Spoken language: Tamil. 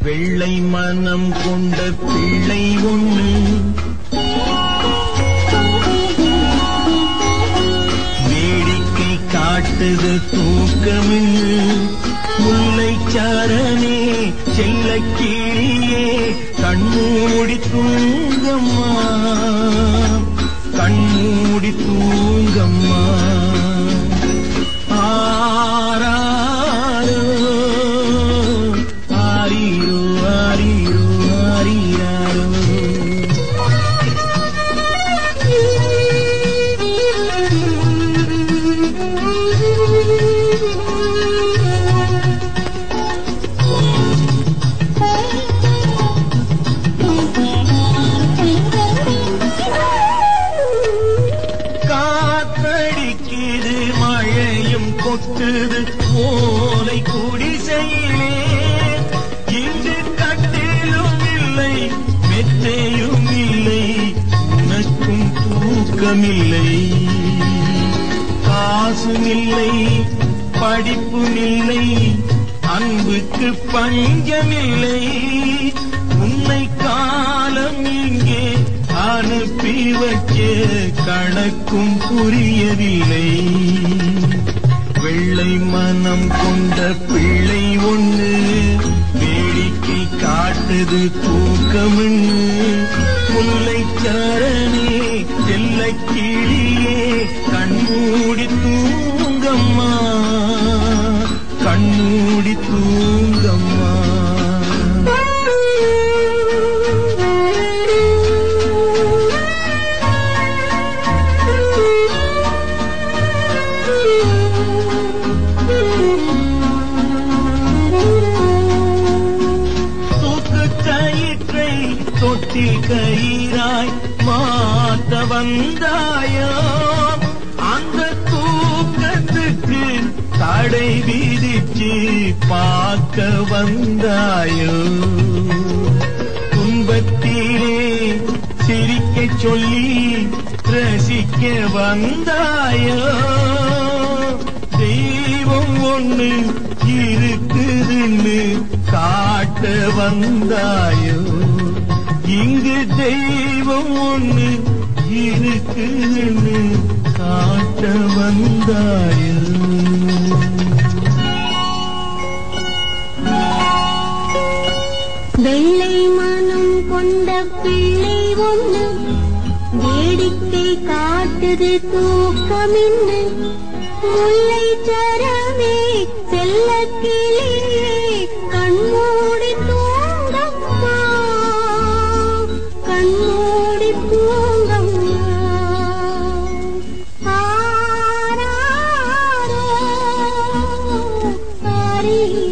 வெள்ளை மனம் கொண்ட பிள்ளை ஒண்ணு வேடிக்கை காட்டுது தூக்கமின்னு முல்லை சாரனே செல்ல கீழியே கண்மூடி தூங்கம்மா கண்மூடி தூங்கம்மா ஆராரோ ஆரிரோ ஆரிரோ ஆரிராரோ காத்தடிக்குது மழையும் கொட்டுது ஓலை குடிசையிலே இன்று கட்டிலும் இல்லை மெத்தையும் இல்லை உனக்கும் தூக்கமில்லை காசும் இல்லை படிப்பும் இல்லை அன்புக்கு பஞ்சமில்லை உன்னை காலம் இங்கே அனுப்பி வச்ச கணக்கும் புரியவில்லை வெள்ளை மனம் கொண்ட பிள்ளை ஒண்ணு வேடிக்கை காட்டுது தூக்கமின்னு முல்லை சரணே செல்ல கிளியே கண்மூடி தூங்கம்மா கண்மூடி தூங்கம்மா தூக்கு கயிற்றை தொட்டில் கயிறாய் மாத்த வந்தாயோ அந்த தூக்கத்துக்கு தடை விதிச்சு பார்க்க வந்தாயோ துன்பத்திலே சிரிக்க சொல்லி ரசிக்க வந்தாயோ தெய்வம் ஒண்ணு இருக்குதுன்னு காட்ட வந்தாயோ இங்கு தெய்வம் ஒண்ணு இருக்குதுன்னு காட்ட வந்தாயோ வெள்ளை மனம் கொண்ட பிள்ளை ஒண்ணு வேடிக்கை காட்டுது தூக்கமின்னு முல்லை சரமே செல்ல கிளியே கண்மூடி தூங்கம்மா கண்மூடி தூங்கம்மா ஆராரோ ஆரீரோ